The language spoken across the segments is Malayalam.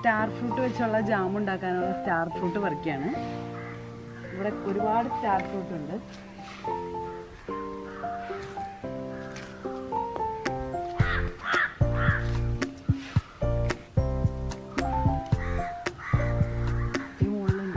സ്റ്റാർ ഫ്രൂട്ട് വെച്ചുള്ള ജാം ഉണ്ടാക്കാനുള്ള സ്റ്റാർ ഫ്രൂട്ട് പറിക്കുകയാണ് ഇവിടെ ഒരുപാട് സ്റ്റാർ ഫ്രൂട്ട് ഉണ്ട് ഈ മുള്ളുണ്ട്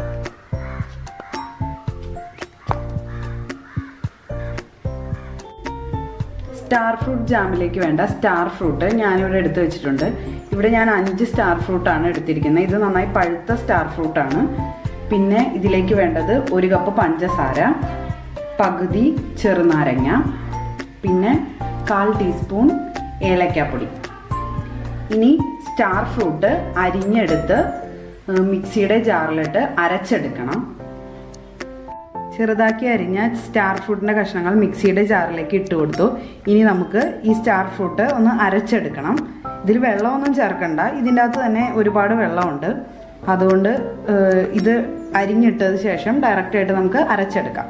സ്റ്റാർ ഫ്രൂട്ട് ജാമിലേക്ക് വേണ്ട സ്റ്റാർ ഫ്രൂട്ട് ഞാനിവിടെ എടുത്തു വെച്ചിട്ടുണ്ട് ഇവിടെ ഞാൻ അഞ്ച് സ്റ്റാർ ഫ്രൂട്ടാണ് എടുത്തിരിക്കുന്നത് ഇത് നന്നായി പഴുത്ത സ്റ്റാർ ഫ്രൂട്ടാണ് പിന്നെ ഇതിലേക്ക് വേണ്ടത് ഒരു കപ്പ് പഞ്ചസാര പകുതി ചെറുനാരങ്ങ പിന്നെ കാൽ ടീസ്പൂൺ ഏലക്കാപ്പൊടി ഇനി സ്റ്റാർ ഫ്രൂട്ട് അരിഞ്ഞെടുത്ത് ഏഹ്, മിക്സിയുടെ ജാറിലിട്ട് അരച്ചെടുക്കണം ചെറുതാക്കി അരിഞ്ഞ സ്റ്റാർ ഫ്രൂട്ടിന്റെ കഷ്ണങ്ങൾ മിക്സിയുടെ ജാറിലേക്ക് ഇട്ട് കൊടുത്തു ഇനി നമുക്ക് ഈ സ്റ്റാർ ഫ്രൂട്ട് ഒന്ന് അരച്ചെടുക്കണം ഇതിൽ വെള്ളമൊന്നും ചേർക്കണ്ട ഇതിൻ്റെ അകത്ത് തന്നെ ഒരുപാട് വെള്ളമുണ്ട് അതുകൊണ്ട് ഏഹ്, ഇത് അരിഞ്ഞിട്ടത് ശേഷം ഡയറക്റ്റ് ആയിട്ട് നമുക്ക് അരച്ചെടുക്കാം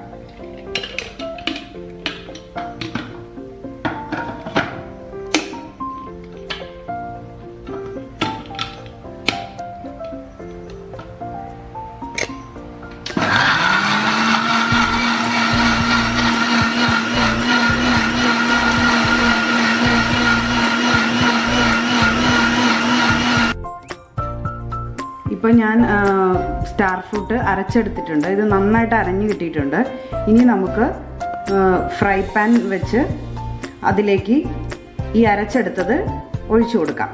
ഇപ്പോൾ ഞാൻ ആ, സ്റ്റാർ ഫ്രൂട്ട് അരച്ചെടുത്തിട്ടുണ്ട് ഇത് നന്നായിട്ട് അരഞ്ഞു കിട്ടിയിട്ടുണ്ട് ഇനി നമുക്ക് ആ, ഫ്രൈ പാൻ വെച്ച് അതിലേക്ക് ഈ അരച്ചെടുത്തത് ഒഴിച്ചു കൊടുക്കാം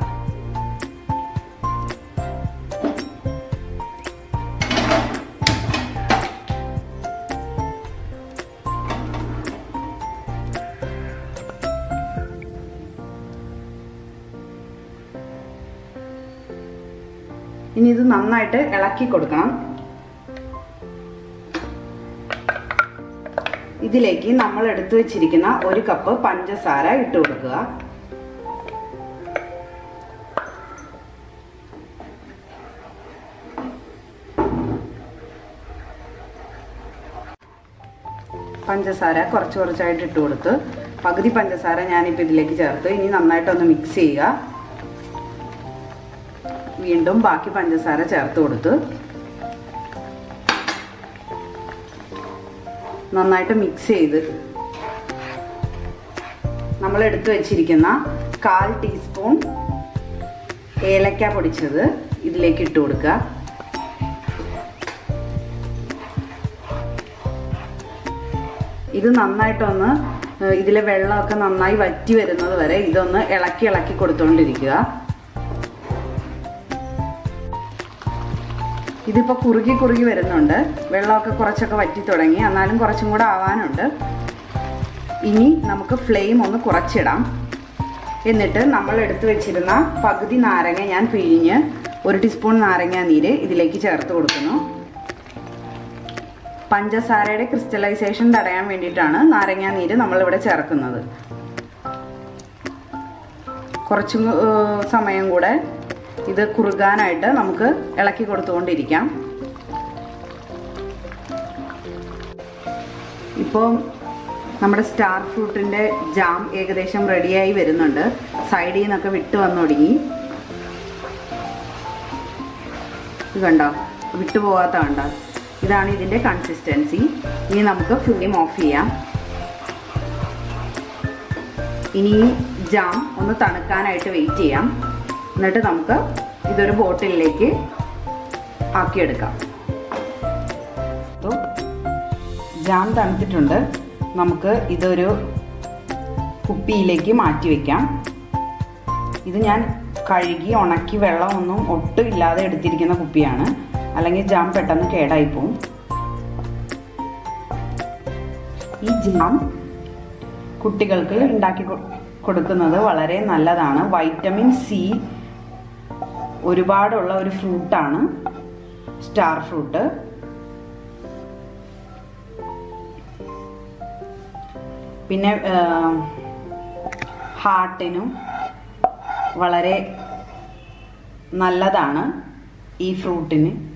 ഇനി ഇത് നന്നായിട്ട് ഇളക്കി കൊടുക്കണം ഇതിലേക്ക് നമ്മൾ എടുത്തു വെച്ചിരിക്കുന്ന ഒരു കപ്പ് പഞ്ചസാര ഇട്ട് കൊടുക്കുക പഞ്ചസാര കുറച്ച് കുറച്ചായിട്ട് ഇട്ട് കൊടുത്ത് പകുതി പഞ്ചസാര ഞാനിപ്പോൾ ഇതിലേക്ക് ചേർത്ത് ഇനി നന്നായിട്ടൊന്ന് മിക്സ് ചെയ്യുക വീണ്ടും ബാക്കി പഞ്ചസാര ചേർത്ത് കൊടുത്ത് നന്നായിട്ട് മിക്സ് ചെയ്ത് നമ്മൾ എടുത്തു വെച്ചിരിക്കുന്ന കാൽ ടീസ്പൂൺ ഏലക്ക പൊടിച്ചത് ഇതിലേക്ക് ഇട്ട് കൊടുക്കുക ഇത് നന്നായിട്ടൊന്ന് ഏഹ്, ഇതിലെ വെള്ളമൊക്കെ നന്നായി വറ്റി വരുന്നത് വരെ ഇതൊന്ന് ഇളക്കി ഇളക്കി കൊടുത്തുകൊണ്ടിരിക്കുക ഇതിപ്പോൾ കുറുകി കുറുകി വരുന്നുണ്ട് വെള്ളമൊക്കെ കുറച്ചൊക്കെ വറ്റി തുടങ്ങി എന്നാലും കുറച്ചും കൂടെ ആവാനുണ്ട് ഇനി നമുക്ക് ഫ്ലെയിം ഒന്ന് കുറച്ചിടാം എന്നിട്ട് നമ്മൾ എടുത്തു വെച്ചിരുന്ന പകുതി നാരങ്ങ ഞാൻ പിഴിഞ്ഞ് ഒരു ടീസ്പൂൺ നാരങ്ങ നീര് ഇതിലേക്ക് ചേർത്ത് കൊടുക്കുന്നു പഞ്ചസാരയുടെ ക്രിസ്റ്റലൈസേഷൻ തടയാൻ വേണ്ടിയിട്ടാണ് നാരങ്ങ നീര് നമ്മളിവിടെ ചേർക്കുന്നത് കുറച്ചും ഏഹ്, സമയം കൂടെ ഇത് കുറുകാനായിട്ട് നമുക്ക് ഇളക്കി കൊടുത്തുകൊണ്ടിരിക്കാം ഇപ്പോൾ നമ്മുടെ സ്റ്റാർ ഫ്രൂട്ടിൻ്റെ ജാം ഏകദേശം റെഡിയായി വരുന്നുണ്ട് സൈഡിൽ നിന്നൊക്കെ വിട്ട് വന്നു തുടങ്ങി ഇത് കണ്ടോ വിട്ടു പോകാത്ത കണ്ടോ ഇതാണ് ഇതിൻ്റെ കൺസിസ്റ്റൻസി ഇനി നമുക്ക് ഫ്ലെയിം ഓഫ് ചെയ്യാം ഇനി ഈ ജാം ഒന്ന് തണുക്കാനായിട്ട് വെയിറ്റ് ചെയ്യാം എന്നിട്ട് നമുക്ക് ഇതൊരു ബോട്ടിലിലേക്ക് ആക്കിയെടുക്കാം അപ്പോൾ ജാം തണുത്തിട്ടുണ്ട് നമുക്ക് ഇതൊരു കുപ്പിയിലേക്ക് മാറ്റി വയ്ക്കാം ഇത് ഞാൻ കഴുകി ഉണക്കി വെള്ളമൊന്നും ഒട്ടും ഇല്ലാതെ എടുത്തിരിക്കുന്ന കുപ്പിയാണ് അല്ലെങ്കിൽ ജാം പെട്ടെന്ന് കേടായി പോവും ഈ ജാം കുട്ടികൾക്ക് ഉണ്ടാക്കി കൊ- കൊടുക്കുന്നത് വളരെ നല്ലതാണ് വൈറ്റമിൻ സി ഒരുപാടുള്ള ഒരു ഫ്രൂട്ടാണ് സ്റ്റാർ ഫ്രൂട്ട് പിന്നെ ഹാർട്ടിനും വളരെ നല്ലതാണ് ഈ ഫ്രൂട്ടിന്